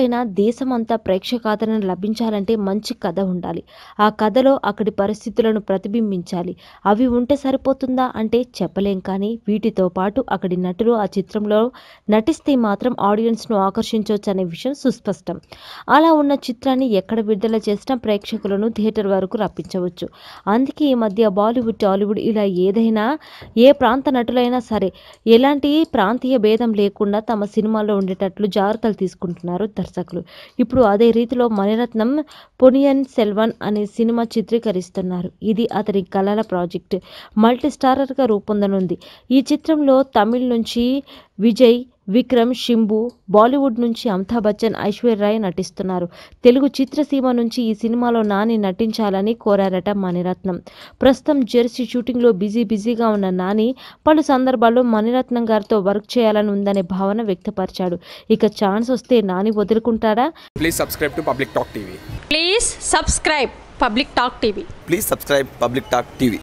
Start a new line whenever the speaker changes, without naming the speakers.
ఎప్పటికైనా దేశమంతా ప్రేక్షకాదరణ లభించాలంటే మంచి కథ ఉండాలి ఆ కథలో అక్కడి పరిస్థితులను ప్రతిబింబించాలి అవి ఉంటే సరిపోతుందా అంటే చెప్పలేం కానీ వీటితో పాటు అక్కడి నటులు ఆ చిత్రంలో నటిస్తే మాత్రం ఆడియన్స్ను ఆకర్షించవచ్చు అనే విషయం సుస్పష్టం అలా ఉన్న చిత్రాన్ని ఎక్కడ విడుదల చేసినా ప్రేక్షకులను థియేటర్ వరకు రప్పించవచ్చు అందుకే ఈ మధ్య బాలీవుడ్ టాలీవుడ్ ఇలా ఏదైనా ఏ ప్రాంత నటులైనా సరే ఎలాంటి ప్రాంతీయ భేదం లేకుండా తమ సినిమాల్లో ఉండేటట్లు జాగ్రత్తలు తీసుకుంటున్నారు దర్శకులు ఇప్పుడు అదే రీతిలో మణిరత్నం పొనియన్ సెల్వన్ అనే సినిమా చిత్రీకరిస్తున్నారు ఇది అతని కళల ప్రాజెక్ట్ మల్టీ స్టారర్గా రూపొందనుంది ఈ చిత్రంలో తమిళ్ నుంచి విజయ్ విక్రమ్ షింబు బాలీవుడ్ నుంచి అమితాబ్ బచ్చన్ ఐశ్వర్య రాయ్ నటిస్తున్నారు తెలుగు చిత్రసీమ నుంచి ఈ సినిమాలో నాని నటించాలని కోరారట మణిరత్నం ప్రస్తుతం జెర్సీ షూటింగ్లో బిజీ బిజీగా ఉన్న నాని పలు సందర్భాల్లో మణిరత్నం గారితో వర్క్ చేయాలని ఉందనే భావన వ్యక్తపరిచాడు ఇక ఛాన్స్ వస్తే Nani వదులుకుంటాడా
Please subscribe to Public Talk TV.
Please subscribe Public Talk TV.
Please subscribe Public Talk TV.